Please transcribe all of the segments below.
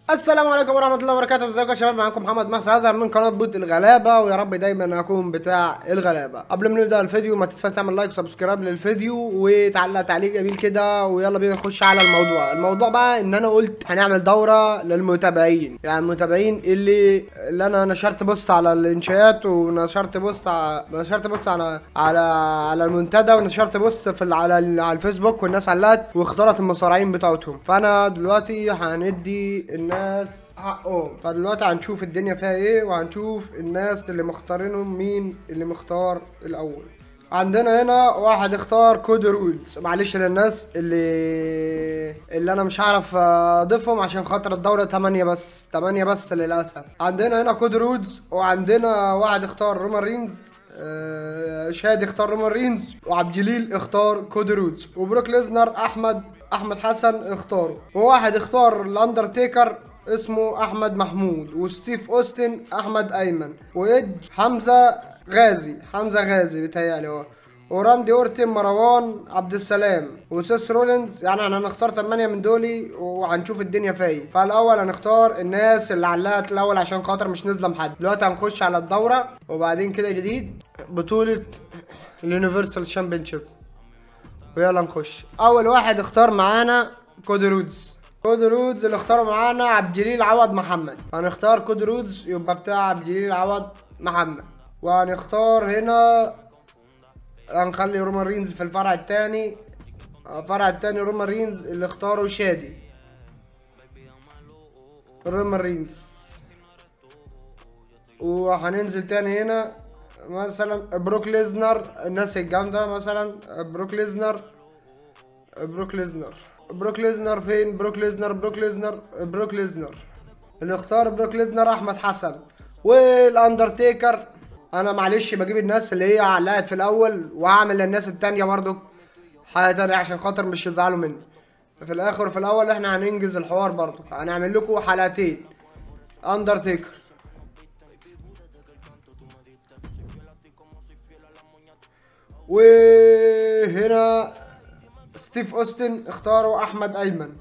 السلام عليكم ورحمة الله وبركاته ازيكم يا شباب معاكم محمد محسن هذا من قناة بوت الغلابة ويا رب دايما اكون بتاع الغلابة قبل ما نبدأ الفيديو ما تنساش تعمل لايك وسبسكرايب للفيديو وتعلق تعليق جميل كده ويلا بينا نخش على الموضوع الموضوع بقى ان انا قلت هنعمل دورة للمتابعين يعني المتابعين اللي اللي انا نشرت بوست على الانشاءات ونشرت بوست على نشرت بوست على على على المنتدى ونشرت بوست في ال- على ال- على الفيسبوك والناس علقت واختارت المصارعين بتاعتهم فانا دلوقتي هندي الناس حقهم فدلوقتي هنشوف الدنيا فيها ايه وهنشوف الناس اللي مختارينهم مين اللي مختار الاول عندنا هنا واحد اختار كود رولز معلش للناس اللي اللي انا مش هعرف اضيفهم عشان خاطر الدورة 8 بس 8 بس للاسف عندنا هنا كود رولز وعندنا واحد اختار رومان رينز آه، شادي اختار رومان رينز وعبد الجليل اختار كودي رودز وبروك ليزنر احمد احمد حسن اختاره وواحد اختار الاندرتيكر اسمه احمد محمود وستيف اوستن احمد ايمن وايدج حمزه غازي حمزه غازي بيتهيألي هو وراندي اورتن مروان عبد السلام وسيس رولينز يعني انا هنختار 8 من دولي وهنشوف الدنيا فيها ايه فالاول هنختار الناس اللي علقت الاول عشان خاطر مش نظلم حد دلوقتي هنخش على الدوره وبعدين كده جديد بطوله اليونيفرسال شامبيونشيب ويلا نخش اول واحد اختار معانا كودي رودز كودي رودز اللي اختاره معانا عبد الجليل عوض محمد هنختار كودي رودز يبقى بتاع عبد الجليل عوض محمد وهنختار هنا هنخلي رومان رينز في الفرع التاني الفرع التاني رومان رينز اللي اختاره شادي رومان رينز وهننزل تاني هنا مثلا بروك ليزنر الناس الجامدة مثلا بروك ليزنر بروك ليزنر بروك ليزنر فين بروك ليزنر بروك ليزنر بروك ليزنر اللي اختار بروك ليزنر احمد حسن والاندرتيكر انا معلش بجيب الناس اللي هي علقت في الاول وهعمل للناس التانية برضو حاجة تانية عشان خاطر مش يزعلوا مني في الاخر وفي الاول احنا هننجز الحوار برضو هنعمل لكم حلقتين اندرتيكر وهنا ستيف اوستن اختاروا احمد ايمن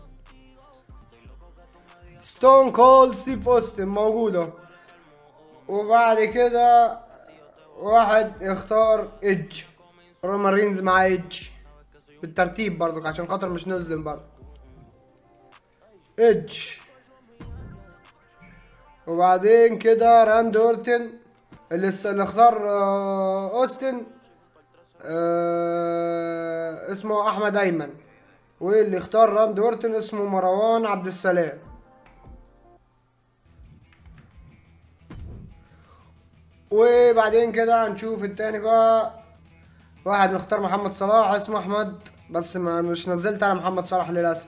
ستون كولد ستيف اوستن موجودة وبعد كده واحد اختار ايدج رومان رينز مع ايدج بالترتيب برضك عشان خاطر مش نظلم برضه ايدج وبعدين كده راند اورتن اللي, است... اللي اختار آه، اوستن آه، اسمه احمد ايمن واللي اختار راند اورتن اسمه مروان عبد السلام وبعدين كده هنشوف التاني بقى واحد مختار محمد صلاح اسمه احمد بس ما مش نزلت انا محمد صلاح للاسف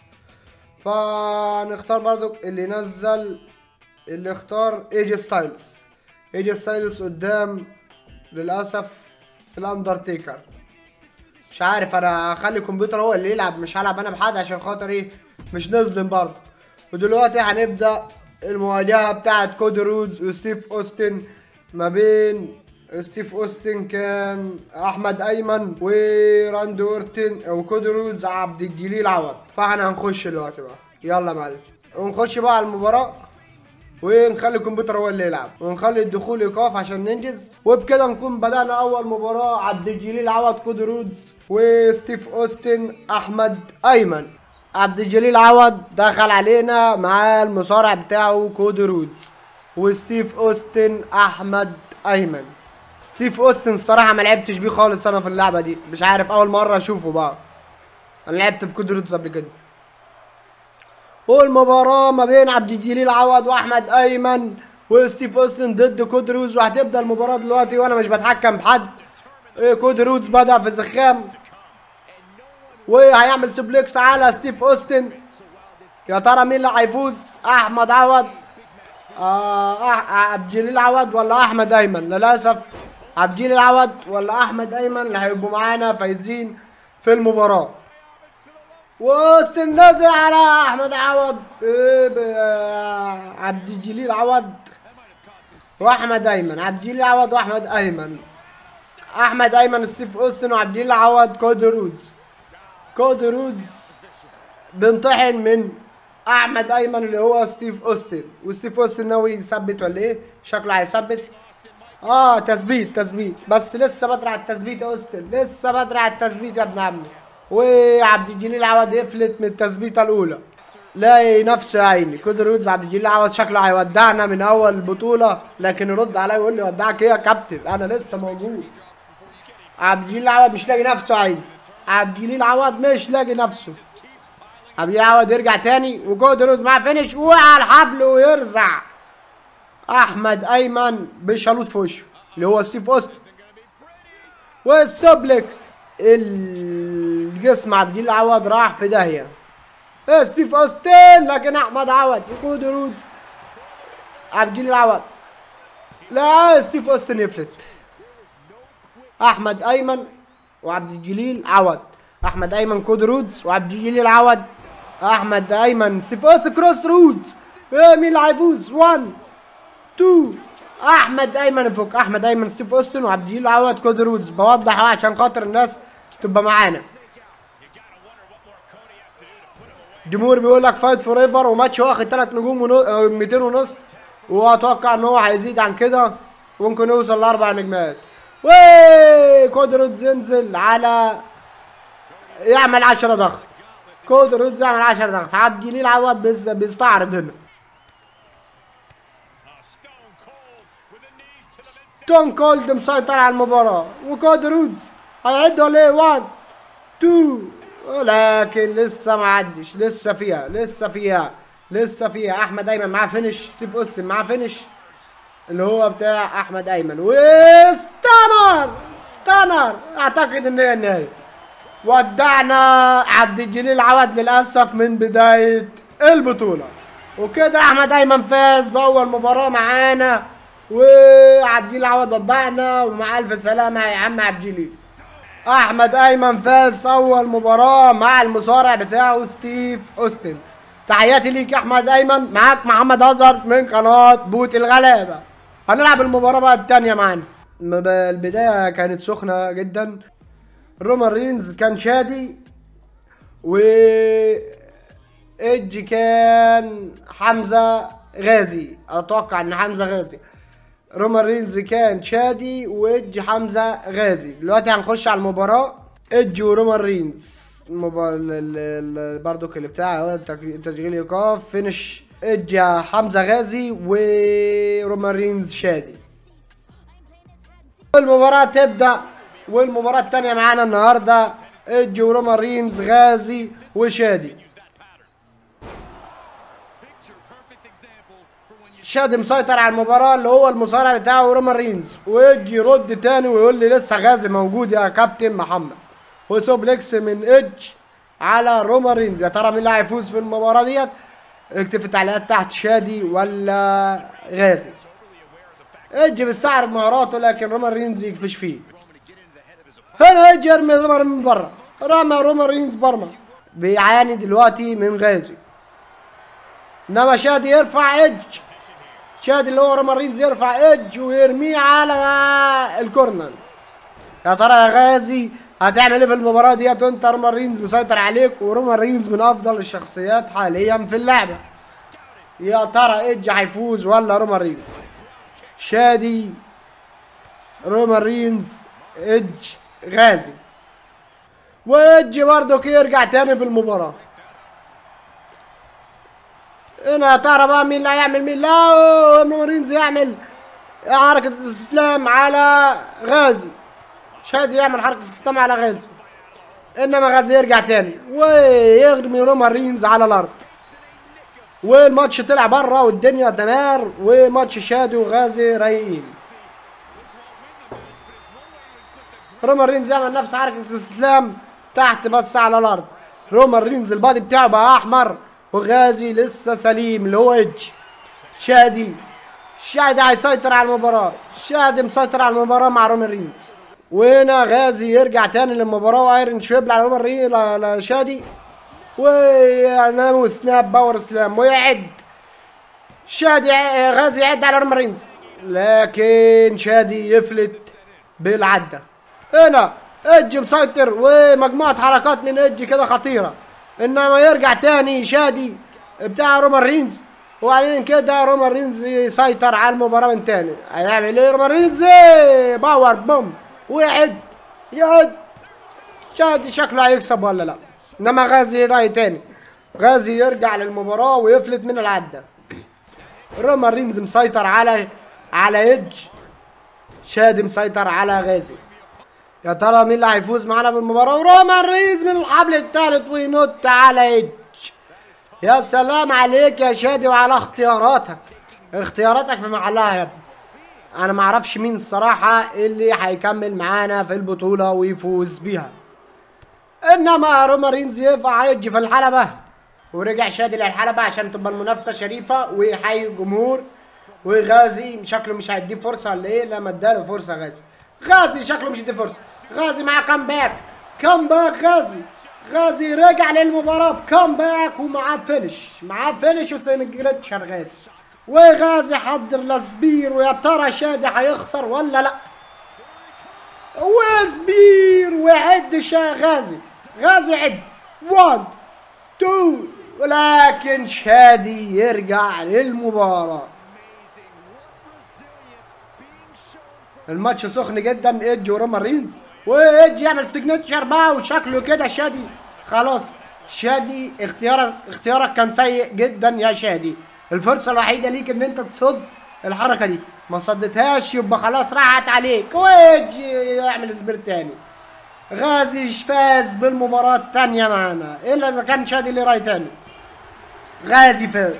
فنختار برضو اللي نزل اللي اختار ايجي ستايلز ايجي ستايلز قدام للاسف الاندرتيكر مش عارف انا هخلي الكمبيوتر هو اللي يلعب مش هلعب انا بحد عشان خاطر ايه مش نظلم برضه ودلوقتي هنبدا المواجهه بتاعت كودي رودز وستيف اوستن ما بين ستيف اوستن كان احمد ايمن وراندي اورتن وكودي رودز عبد الجليل عوض فاحنا هنخش دلوقتي بقى يلا معلم ونخش بقى على المباراه ونخلي الكمبيوتر هو اللي يلعب ونخلي الدخول ايقاف عشان ننجز وبكده نكون بدأنا أول مباراة عبد الجليل عوض كودي رودز وستيف أوستن أحمد أيمن عبد الجليل عوض دخل علينا مع المصارع بتاعه كودي رودز وستيف أوستن أحمد أيمن ستيف أوستن الصراحة ما لعبتش بيه خالص أنا في اللعبة دي مش عارف أول مرة أشوفه بقى أنا لعبت بكودي رودز قبل كده والمباراة ما بين عبد الجليل عوض واحمد ايمن وستيف اوستن ضد كود رودز وهتبدا المباراة دلوقتي وانا مش بتحكم بحد إيه كود رودز بدأ في الزخام وهيعمل سبليكس على ستيف اوستن يا ترى مين اللي هيفوز احمد عوض آه أح- عبد الجليل عوض ولا احمد ايمن للاسف عبد الجليل عوض ولا احمد ايمن اللي هيبقوا معانا فايزين في المباراه واستنازل على احمد عوض إيه ب- عبد الجليل عوض واحمد ايمن عبد الجليل عوض واحمد ايمن احمد ايمن ستيف اوستن وعبد الجليل عوض كودي رودز كودي رودز بينطحن من احمد ايمن اللي هو ستيف اوستن وستيف اوستن ناوي يثبت ولا ايه شكله هيثبت اه تثبيت تثبيت بس لسه بدري على التثبيت يا اوستن لسه بدري على التثبيت يا ابن عمي وعبد الجليل عوض يفلت من التثبيته الاولى لاقي نفسه يا عيني كودر رودز عبد الجليل عوض شكله هيودعنا من اول البطوله لكن يرد عليا ويقول لي ودعك ايه يا كابتن انا لسه موجود عبد الجليل عوض مش لاقي نفسه يا عيني عبد الجليل عوض مش لاقي نفسه عبد الجليل عوض يرجع تاني وكودر رودز معاه فينش وعلى الحبل ويرزع احمد ايمن بشالوت في وشه اللي هو ستيف اوستن والسوبلكس الجسم عبد الجليل عوض راح في داهيه إيه ستيف اوستن لكن احمد عوض وكود رودز عبد الجليل عوض لا ستيف اوستن يفلت احمد ايمن وعبد الجليل عوض احمد ايمن كود رودز وعبد الجليل عوض احمد ايمن ستيف اوستن كروس رودز ايه مين اللي هيفوز 1 2 احمد ايمن يفك احمد ايمن ستيف اوستن وعبد الجليل عوض كود رودز بوضح أهو عشان خاطر الناس تبقى معانا جمهور بيقول لك فايت فور ايفر وماتش واخد 3 نجوم ونص 200 ونص واتوقع ان هو هيزيد عن كده ممكن يوصل لاربع نجمات وكود رودز ينزل على يعمل 10 ضغط كود رودز يعمل 10 ضغط عبد الجليل عوض بيز- بيستعرض هنا ستون كولد مسيطر على المباراة وكود رودز هيعد ولا ايه 1 2 ولكن لسه ما عدش لسه فيها لسه فيها لسه فيها احمد ايمن معاه فينش ستيف اوستن معاه فينش اللي هو بتاع احمد ايمن وستانر ستانر اعتقد ان هي النهايه ودعنا عبد الجليل عوض للاسف من بدايه البطوله وكده احمد ايمن فاز باول مباراه معانا وعبد الجليل عوض ودعنا ومع الف سلامه يا عم عبد الجليل احمد ايمن فاز في اول مباراه مع المصارع بتاعه ستيف اوستن تحياتي ليك يا احمد ايمن معاك محمد ازهر من قناه بوت الغلابه هنلعب المباراه بقى التانية معانا م- ب- البدايه كانت سخنه جدا رومان رينز كان شادي و ايدج كان حمزه غازي اتوقع ان حمزه غازي رومان رينز كان شادي وايدج حمزه غازي دلوقتي هنخش على المباراه ايدج ورومان رينز المباراة برضو اللي بتاعي هو التك- تشغيل ايقاف فينش ايدج حمزه غازي ورومان رينز شادي المباراة تبدأ والمباراة التانية معانا النهاردة ايدج ورومان رينز غازي وشادي شادي مسيطر على المباراة اللي هو المصارع بتاعه رومان رينز ويجي يرد تاني ويقول لي لسه غازي موجود يا كابتن محمد وسوبلكس من ايدج على رومان رينز يا ترى مين اللي هيفوز في المباراة ديت اكتب في التعليقات تحت شادي ولا غازي ايدج بيستعرض مهاراته لكن رومان رينز يقفش فيه هنا ايدج يرمي رومان من بره رمى رومان رينز برمى بيعاني دلوقتي من غازي انما شادي يرفع ايدج شادي اللي هو رومان رينز يرفع ايدج ويرميه على الكورنر يا ترى يا غازي هتعمل ايه في المباراه ديت وانت رومان رينز مسيطر عليك ورومان رينز من افضل الشخصيات حاليا في اللعبه يا ترى ايدج هيفوز ولا رومان رينز شادي رومان رينز ايدج غازي وايدج برضك يرجع تاني في المباراه هنا يا ترى بقى مين اللي هيعمل مين لا رومان رينز يعمل حركة الاستسلام على غازي شادي يعمل حركة الاستسلام على غازي انما غازي يرجع تاني ويرمي رومان رينز على الارض والماتش طلع بره والدنيا دمار وماتش شادي وغازي رايقين رومان رينز يعمل نفس حركة الاستسلام تحت بس على الارض رومان رينز البادي بتاعه بقى احمر وغازي لسه سليم اللي هو ايدج شادي شادي هيسيطر على المباراة شادي مسيطر على المباراة مع رومان رينز وهنا غازي يرجع تاني للمباراة وايرن شيبل على رومان رينز لشادي وينام سناب باور سلام ويعد شادي ع- غازي يعد على رومان رينز لكن شادي يفلت بالعدة هنا ايدج مسيطر ومجموعة حركات من ايدج كده خطيرة انما يرجع تاني شادي بتاع رومان رينز وبعدين كده رومان رينز يسيطر على المباراة من تاني هيعمل ايه رومان رينز باور بوم ويعد يعد شادي شكله هيكسب ولا لا انما غازي راي تاني غازي يرجع للمباراة ويفلت من العدة رومان رينز مسيطر على على ايدج شادي مسيطر على غازي يا ترى مين اللي هيفوز معانا بالمباراة ورومان رينز من الحبل الثالث وينط على ايدج يا سلام عليك يا شادي وعلى اختياراتك اختياراتك في محلها يا ابني انا ما اعرفش مين الصراحة اللي هيكمل معانا في البطولة ويفوز بيها انما رومان رينز يرفع ايدج في الحلبة ورجع شادي للحلبة عشان تبقى المنافسة شريفة ويحيي الجمهور وغازي شكله مش هيديه فرصة ولا ايه لما اداله فرصة غازي غازي شكله مش هيديه فرصة غازي معاه كامباك كامباك غازي غازي رجع للمباراة بكامباك ومعاه فينش معاه فينش وسنجريتشر غازي وغازي حضر لسبير ويا ترى شادي هيخسر ولا لا وسبير وعد شا غازي غازي عد 1 2 ولكن شادي يرجع للمباراة الماتش سخن جدا ايدج ورومان رينز وايدج يعمل سيجنتشر بقى وشكله كده شادي خلاص شادي اختيارك اختيارك كان سيء جدا يا شادي الفرصة الوحيدة ليك ان انت تصد الحركة دي ما صدتهاش يبقى خلاص راحت عليك وايدج يعمل سبير تاني غازي فاز بالمباراة التانية معانا الا اذا كان شادي اللي راي تاني غازي فاز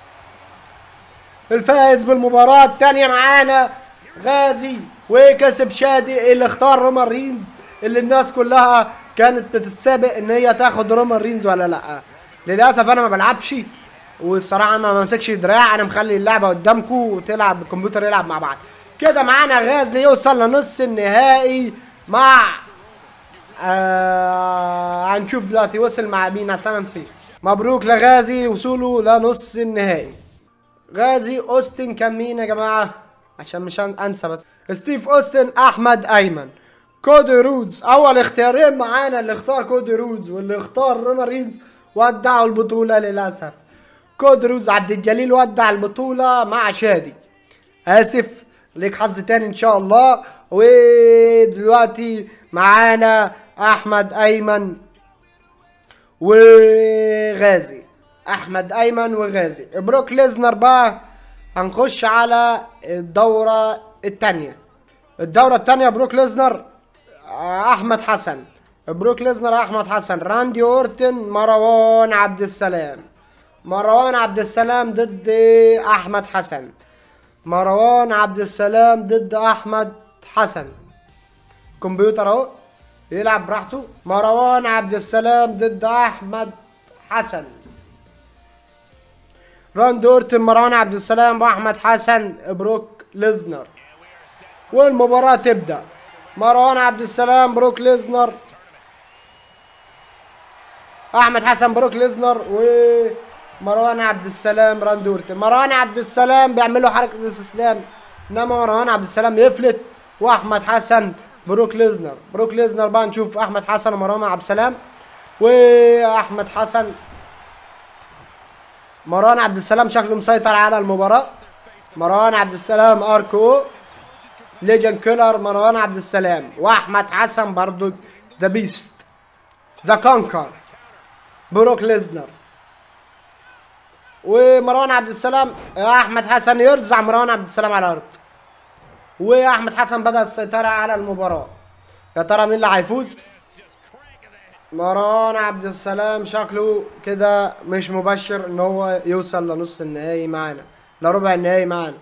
الفائز بالمباراة التانية معانا غازي وكسب شادي اللي اختار رومان رينز اللي الناس كلها كانت بتتسابق ان هي تاخد رومان رينز ولا لا للاسف انا ما بلعبش والصراحه ما بمسكش دراع انا مخلي اللعبه قدامكم وتلعب الكمبيوتر يلعب مع بعض كده معانا غازي يوصل لنص النهائي مع آه هنشوف دلوقتي وصل مع مين عشان أنا نسيت مبروك لغازي وصوله لنص النهائي غازي اوستن كان مين يا جماعه عشان مش هن- انسى بس ستيف اوستن احمد ايمن كودي رودز اول اختيارين معانا اللي اختار كودي رودز واللي اختار رومان رينز ودعوا البطوله للاسف كودي رودز عبد الجليل ودع البطوله مع شادي اسف ليك حظ تاني ان شاء الله ودلوقتي معانا احمد ايمن وغازي احمد ايمن وغازي بروك ليزنر بقى هنخش على الدورة التانية الدورة التانية بروك ليزنر آه، احمد حسن بروك ليزنر احمد حسن راندي اورتن مروان عبد السلام مروان عبد السلام ضد احمد حسن مروان عبد السلام ضد احمد حسن كمبيوتر اهو يلعب براحته مروان عبد السلام ضد احمد حسن راند اورتن مروان عبد السلام واحمد حسن بروك ليزنر والمباراة تبدأ مروان عبد السلام بروك ليزنر احمد حسن بروك ليزنر ومروان عبد السلام راند اورتن مروان عبد السلام بيعملوا حركة الاستسلام انما مروان عبد السلام يفلت واحمد حسن بروك ليزنر بروك ليزنر بقى نشوف احمد حسن ومروان عبد السلام واحمد حسن مروان عبد السلام شكله مسيطر على المباراة مروان عبد السلام اركو ليجن كيلر مروان عبد السلام واحمد حسن برضو ذا بيست ذا كونكر بروك ليزنر ومروان عبد السلام احمد حسن يرزع مروان عبد السلام على الارض واحمد حسن بدا السيطره على المباراه يا ترى مين اللي هيفوز مروان عبد السلام شكله كده مش مبشر ان هو يوصل لنص النهائي معانا لربع النهائي معانا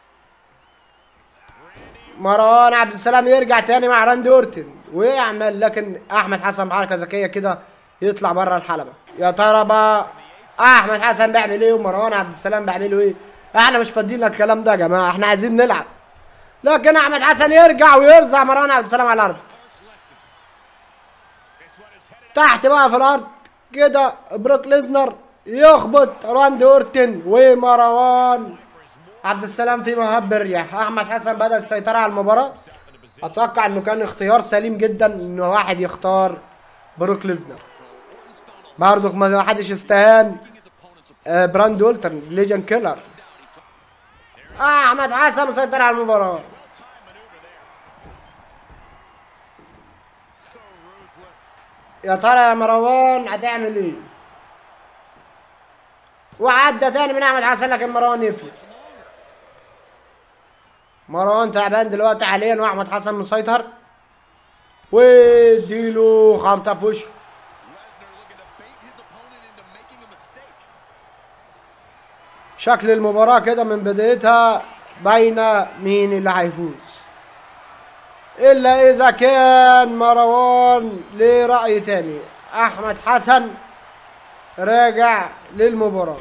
مروان عبد السلام يرجع تاني مع راندي اورتن ويعمل لكن احمد حسن بحركه ذكيه كده يطلع بره الحلبه يا ترى بقى احمد حسن بيعمل ايه ومروان عبد السلام بيعملوا ايه احنا مش فاضيين الكلام ده يا جماعه احنا عايزين نلعب لكن احمد حسن يرجع ويرزع مروان عبد السلام على الارض تحت بقى في الارض كده بروك ليزنر يخبط راندي اورتن ومروان عبد السلام في مهب الرياح احمد حسن بدا السيطره على المباراه اتوقع انه كان اختيار سليم جدا انه واحد يختار بروك ليزنر برضه ما حدش استهان آه براند اولترن ليجن كيلر احمد حسن مسيطر على المباراه يا ترى يا مروان هتعمل ايه وعدى تاني من احمد حسن لكن مروان يفلت مروان تعبان دلوقتي حاليا واحمد حسن مسيطر واديله خبطه في وشه شكل المباراة كده من بدايتها باينة مين اللي هيفوز إلا إذا كان مروان ليه رأي تاني أحمد حسن راجع للمباراة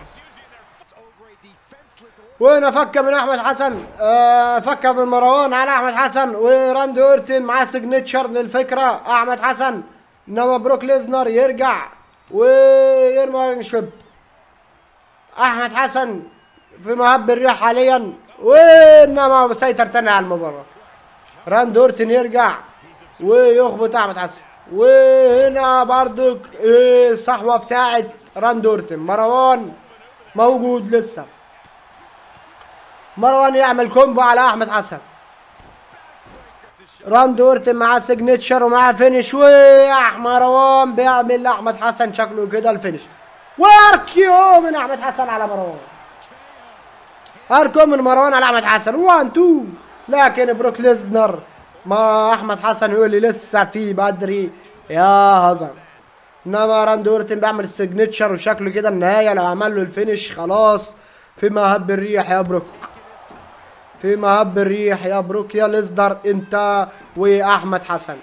وهنا فك من احمد حسن آه فك من مروان على احمد حسن وراندي اورتن معاه سيجنتشر للفكره احمد حسن انما بروك ليزنر يرجع ويرمى شوب احمد حسن في مهب الريح حاليا وانما مسيطر تاني على المباراه راندي اورتن يرجع ويخبط احمد حسن وهنا برضك إيه الصحوه بتاعت راندي اورتن مروان موجود لسه مروان يعمل كومبو على احمد حسن راند اورتن معاه سيجنتشر ومعاه فينش مروان بيعمل لاحمد حسن شكله كده الفينش واركيو من احمد حسن على مروان اركيو من مروان على احمد حسن 1 2 لكن بروك ليزنر ما احمد حسن يقول لي لسه في بدري يا هزر انما راند اورتن بيعمل السيجنتشر وشكله كده النهايه لو عمل له الفينش خلاص في مهب الريح يا بروك في مهب الريح يا بروك يا ليزدر انت واحمد حسن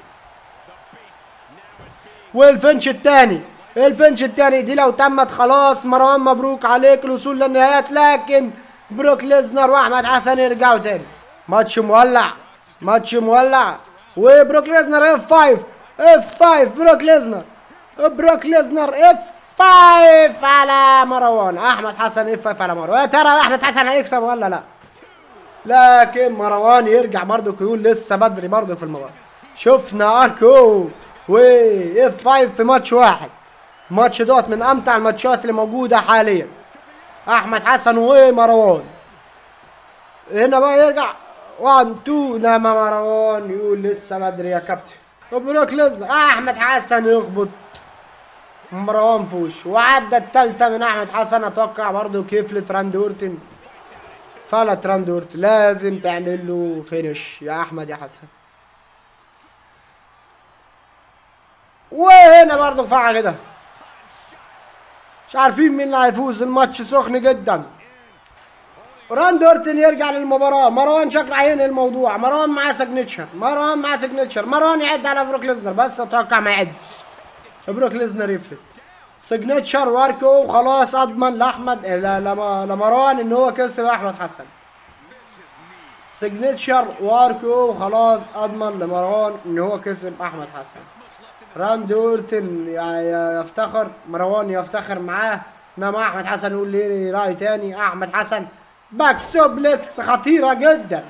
والفنش الثاني الفنش الثاني دي لو تمت خلاص مروان مبروك عليك الوصول للنهايات لكن بروك ليزنر واحمد حسن يرجعوا تاني ماتش مولع ماتش مولع وبروك ليزنر اف 5 اف 5 بروك ليزنر بروك ليزنر اف 5 على مروان احمد حسن اف 5 على مروان يا ترى احمد حسن هيكسب ولا لا لكن مروان يرجع برضه يقول لسه بدري برضه في المباراه شفنا اركو و اف 5 في ماتش واحد ماتش دوت من امتع الماتشات اللي موجوده حاليا احمد حسن ومروان هنا بقى يرجع 1 2 لما مروان يقول لسه بدري يا كابتن وبروك ليزنر احمد حسن يخبط مروان فوش وعدى التالتة من احمد حسن اتوقع برضه كيفلة راند اورتن فلت راند اورتن لازم تعمل له فينش يا احمد يا حسن وهنا برضه فعل كده مش عارفين مين اللي هيفوز الماتش سخن جدا راند اورتن يرجع للمباراة مروان شكله هينهي الموضوع مروان معاه سيجنتشر مروان معاه سيجنتشر مروان يعد على بروك ليزنر بس اتوقع ما يعدش بروك ليزنر يفلت سيجنتشر واركو وخلاص اضمن لاحمد لا لا لمروان ان هو كسب احمد حسن سيجنتشر واركو وخلاص اضمن لمروان ان هو كسب احمد حسن راند اورتن يفتخر مروان يفتخر معاه انما احمد حسن يقول لي راي تاني احمد حسن باك سوبلكس خطيره جدا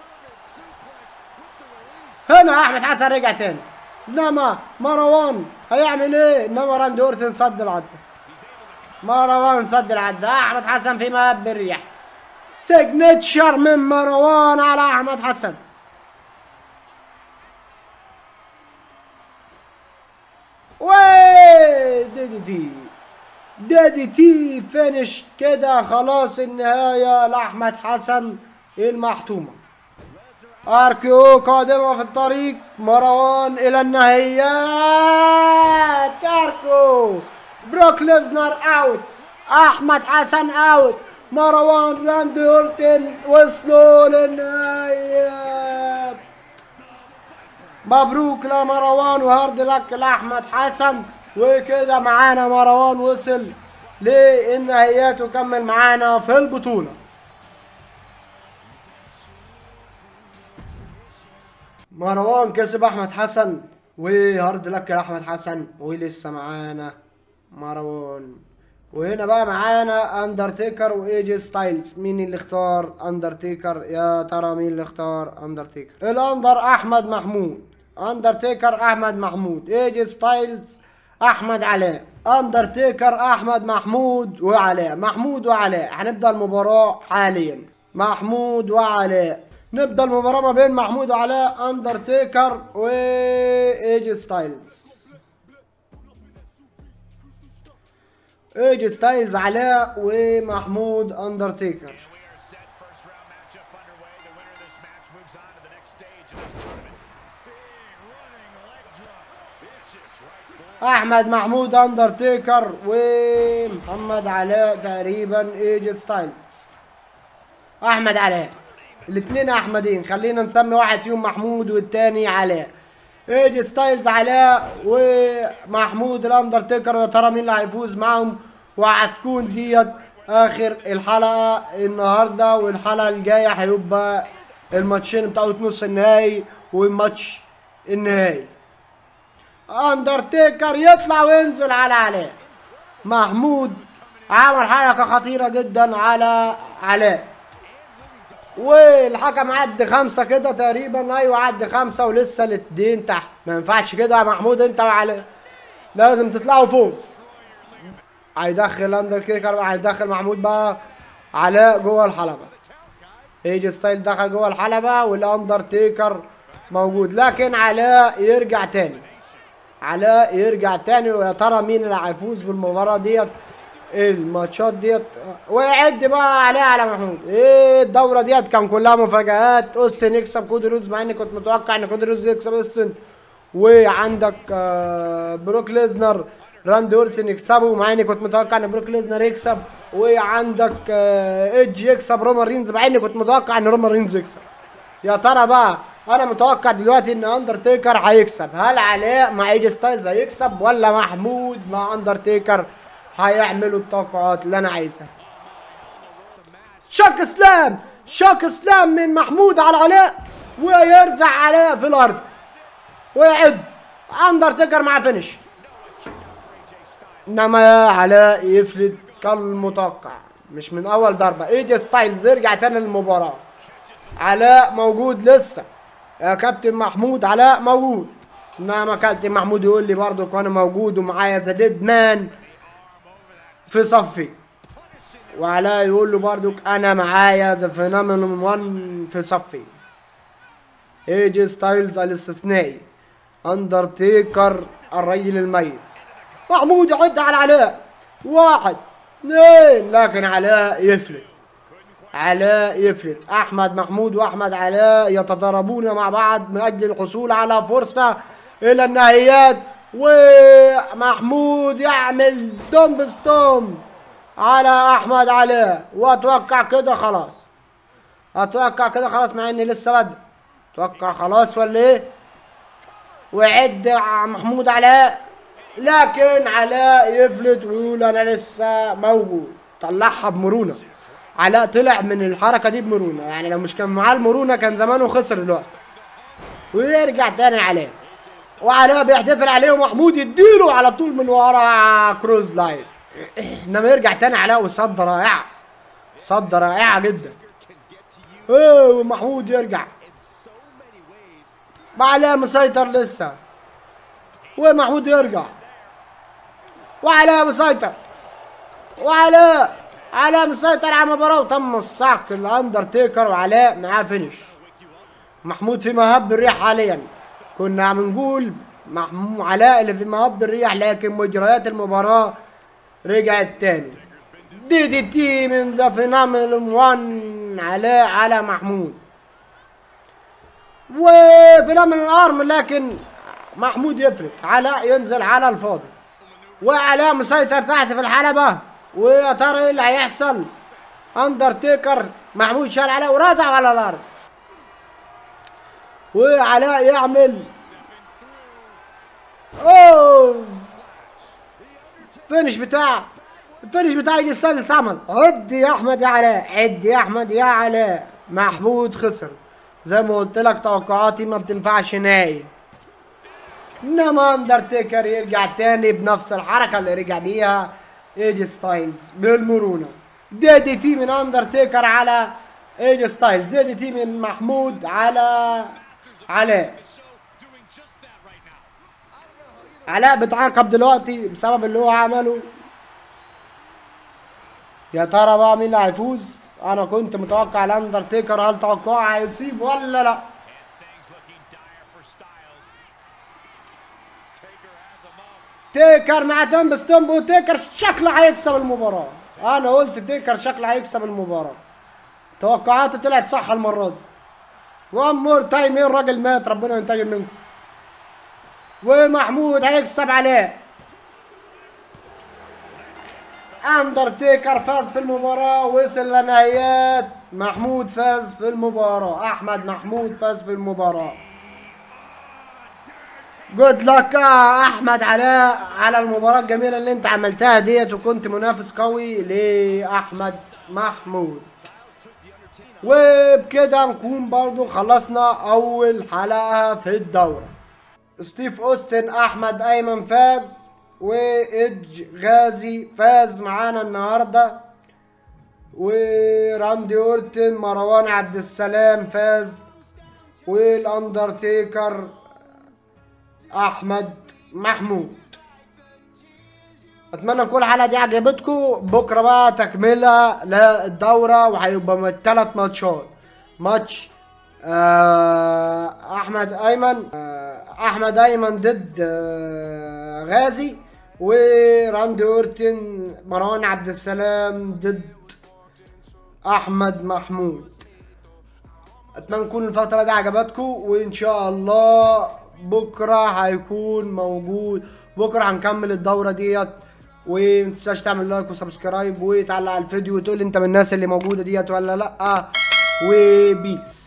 هنا احمد حسن رجع تاني انما مروان هيعمل ايه انما راند اورتن صد العدة مروان صد العدة احمد حسن في مهب الريح سيجنتشر من مروان على احمد حسن و دي دي تي دي دي تي فينش كده خلاص النهاية لأحمد حسن المحتومة اركيو قادمة في الطريق مروان الى النهايات اركو بروك ليزنر اوت احمد حسن اوت مروان راندي اورتن وصلوا للنهاية مبروك لمروان وهارد لك لاحمد حسن وكده معانا مروان وصل للنهايات وكمل معانا في البطوله مروان كسب احمد حسن وهارد لك يا احمد حسن ولسه معانا مروان وهنا بقى معانا اندرتيكر وايجي ستايلز مين اللي اختار اندرتيكر يا ترى مين اللي اختار اندرتيكر الاندر احمد محمود اندرتيكر احمد محمود ايجي ستايلز احمد علاء اندرتيكر احمد محمود وعلاء محمود وعلاء هنبدا المباراه حاليا محمود وعلاء نبدا المباراه ما بين محمود وعلاء اندرتيكر وايج ستايلز ايج ستايلز علاء ومحمود اندرتيكر احمد محمود اندرتيكر ومحمد علاء تقريبا ايج ستايلز احمد علاء الاثنين احمدين خلينا نسمي واحد فيهم محمود والتاني علاء ايج ستايلز علاء ومحمود الاندرتيكر ويا ترى مين اللي هيفوز معاهم وهتكون ديت اخر الحلقه النهارده والحلقه الجايه هيبقى الماتشين بتاعت نص النهائي والماتش النهائي اندرتيكر يطلع وينزل على علاء محمود عمل حركة خطيرة جدا على علاء والحكم عد خمسة كده تقريبا ايوه عد خمسة ولسه الاتنين تحت ما ينفعش كده يا محمود انت وعلاء لازم تطلعوا فوق هيدخل اندرتيكر بقى هيدخل محمود بقى علاء جوه الحلبة ايجي ستايل دخل جوه الحلبة والاندرتيكر موجود لكن علاء يرجع تاني علاء يرجع تاني ويا ترى مين اللي هيفوز بالمباراة ديت الماتشات ديت ويعد بقى علاء على محمود ايه الدورة ديت كان كلها مفاجآت اوستن يكسب كودي رودز مع اني كنت متوقع ان كودي رودز يكسب اوستن وعندك آه بروك ليزنر راندي اورتن يكسبوا مع اني كنت متوقع ان بروك ليزنر يكسب وعندك آه ايدج يكسب رومان رينز مع اني كنت متوقع ان رومان رينز يكسب يا ترى بقى انا متوقع دلوقتي ان اندرتيكر هيكسب هل علاء مع ايج ستايلز هيكسب ولا محمود مع اندرتيكر هيعملوا التوقعات اللي انا عايزها شوك سلام شوك سلام من محمود على علاء ويرجع علاء في الارض ويعد اندرتيكر مع فينش انما علاء يفلت كالمتوقع مش من اول ضربه ايج ستايلز يرجع تاني للمباراه علاء موجود لسه يا كابتن محمود علاء موجود انما كابتن محمود يقول لي برضه كان موجود ومعايا ذا ديد مان في صفي وعلاء يقول له برضه انا معايا ذا فينومينال 1 في صفي ايجي ستايلز الاستثنائي اندرتيكر الرجل الميت محمود يعد على علاء واحد اثنين لكن علاء يفلت علاء يفلت احمد محمود واحمد علاء يتضاربون مع بعض من اجل الحصول على فرصه الى النهائيات ومحمود يعمل دوم ستوم على احمد علاء واتوقع كده خلاص اتوقع كده خلاص مع اني لسه بدري اتوقع خلاص ولا ايه وعد محمود علاء لكن علاء يفلت ويقول انا لسه موجود طلعها بمرونه علاء طلع من الحركه دي بمرونه يعني لو مش كان معاه المرونه كان زمانه خسر دلوقتي ويرجع تاني علاء وعلاء بيحتفل عليه ومحمود يديله على طول من ورا كروز لاين انما يرجع تاني علاء وصد رائعه صد رائعه جدا ايه ومحمود يرجع وعلاء مسيطر لسه ومحمود يرجع وعلاء مسيطر وعلاء علاء مسيطر على المباراة وتم الصعق الاندرتيكر وعلاء معاه فينش محمود في مهب الريح حاليا كنا عم نقول محمود علاء اللي في مهب الريح لكن مجريات المباراة رجعت تاني دي دي تي من ذا فينامل 1 علاء على محمود وفينامل الارم لكن محمود يفلت علاء ينزل على الفاضي وعلاء مسيطر تحت في الحلبة ويا ترى ايه اللي هيحصل اندرتيكر محمود شال عليه ورازع على الارض وعلاء يعمل اوه فينش بتاع الفينش بتاع يجي ستايل اتعمل عد يا احمد يا علاء عد يا احمد يا علاء محمود خسر زي ما قلت لك توقعاتي ما بتنفعش نهائي انما اندرتيكر يرجع تاني بنفس الحركه اللي رجع بيها ايج ستايلز بالمرونه دي دي تي من اندرتيكر على ايج ستايلز دي دي تي من محمود على علاء علاء بيتعاقب دلوقتي بسبب اللي هو عمله يا ترى بقى مين اللي هيفوز انا كنت متوقع الاندرتيكر هل توقعه هيصيب ولا لا Things looking dire for Styles. Taker has him up. تيكر مع دمب ستومبو تيكر شكله هيكسب المباراة انا قلت تيكر شكله هيكسب المباراة توقعاتي طلعت صح المرة دي وان مور تايم ايه الراجل مات ربنا ينتقم منكم ومحمود هيكسب عليه اندرتيكر فاز في المباراة وصل لنهايات محمود فاز في المباراة احمد محمود فاز في المباراة جود لك احمد علاء على المباراة الجميلة اللي انت عملتها ديت وكنت منافس قوي لاحمد محمود وبكده نكون برضو خلصنا اول حلقة في الدورة ستيف اوستن احمد ايمن فاز وايدج غازي فاز معانا النهارده وراندي اورتن مروان عبد السلام فاز والاندرتيكر احمد محمود اتمنى تكون الحلقه دي عجبتكم بكره بقى تكمله للدوره وهيبقى من ثلاث ماتشات ماتش آه احمد ايمن آه احمد ايمن ضد آه غازي وراندي اورتن مروان عبد السلام ضد احمد محمود اتمنى تكون الفترة دي عجبتكم وان شاء الله بكرة هيكون موجود بكرة هنكمل الدورة ديت ومتنساش تعمل لايك وسبسكرايب وتعلق على الفيديو وتقول انت من الناس اللي موجودة ديت ولا لأ وبيس